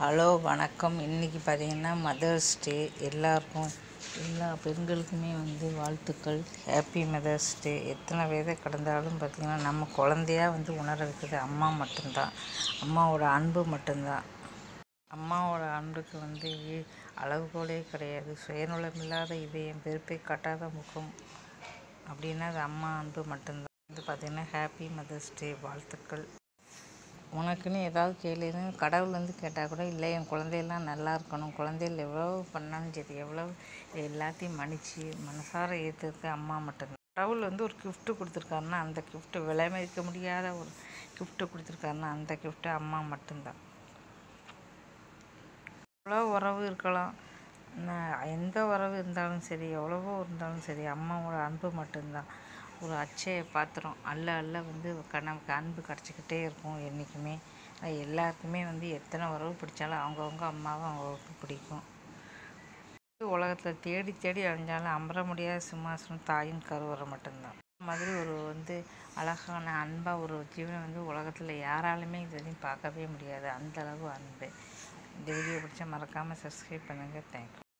hello வணக்கம் இன்றைக்கி பார்த்தீங்கன்னா மதர்ஸ் டே எல்லாருக்கும் எல்லா பெண்களுக்குமே வந்து வாழ்த்துக்கள் ஹாப்பி மதர்ஸ் டே எத்தனை வயதை கடந்தாலும் பார்த்திங்கன்னா நம்ம குழந்தையா வந்து உணர வைக்கிறது அம்மா மட்டும்தான் அம்மாவோட அன்பு மட்டும்தான் அம்மாவோட அன்புக்கு வந்து ஈ- அளவுகோலே கிடையாது சுயநலமில்லாத இதயம் வெறுப்பை காட்டாத முகம் அப்படின்னா அது அம்மா அன்பு மட்டும்தான் வந்து பார்த்திங்கன்னா ஹாப்பி மதர்ஸ் டே வாழ்த்துக்கள் உனக்குன்னு ஏதாவது கேளுன்னு கடவுள் வந்து கேட்டால் கூட இல்லை என் குழந்தையெல்லாம் நல்லா இருக்கணும் குழந்தைகள் எவ்வளோ பண்ணாலும் சரி எவ்வளோ எல்லாத்தையும் மன்னிச்சு மனசார ஏற்றுறது அம்மா மட்டும்தான் கடவுள் வந்து ஒரு gift கொடுத்துருக்காருன்னா அந்த gift விலை மதிக்க முடியாத ஒரு gift கொடுத்துருக்காருன்னா அந்த gift அம்மா மட்டும்தான் எவ்வளோ உறவு இருக்கலாம் ந- எந்த உறவு இருந்தாலும் சரி எவ்வளவோ இருந்தாலும் சரி அம்மாவோட அன்பு மட்டும்தான் ஒரு அச்சய பாத்திரம் அல்ல அல்ல வந்து க- நமக்கு அன்பு கிடச்சிக்கிட்டே இருக்கும் என்றைக்குமே அது எல்லாருக்குமே வந்து எத்தனை உறவு பிடிச்சாலும் அவங்கவுங்க அம்மாவை அவங்களுக்கு பிடிக்கும் உலகத்தில் தேடி தேடி அழிஞ்சாலும் அமர முடியாத சிம்மாசனம் தாயின் கருவறை மட்டும்தான் இந்த மாதிரி ஒரு வந்து அழகான அன்பாக ஒரு ஜீவனை வந்து உலகத்தில் யாராலுமே இது வரையும் பார்க்கவே முடியாது அந்த அளவு அன்பு இந்த வீடியோ பிடிச்சா மறக்காமல் சப்ஸ்கிரைப் பண்ணுங்கள் தேங்க்யூ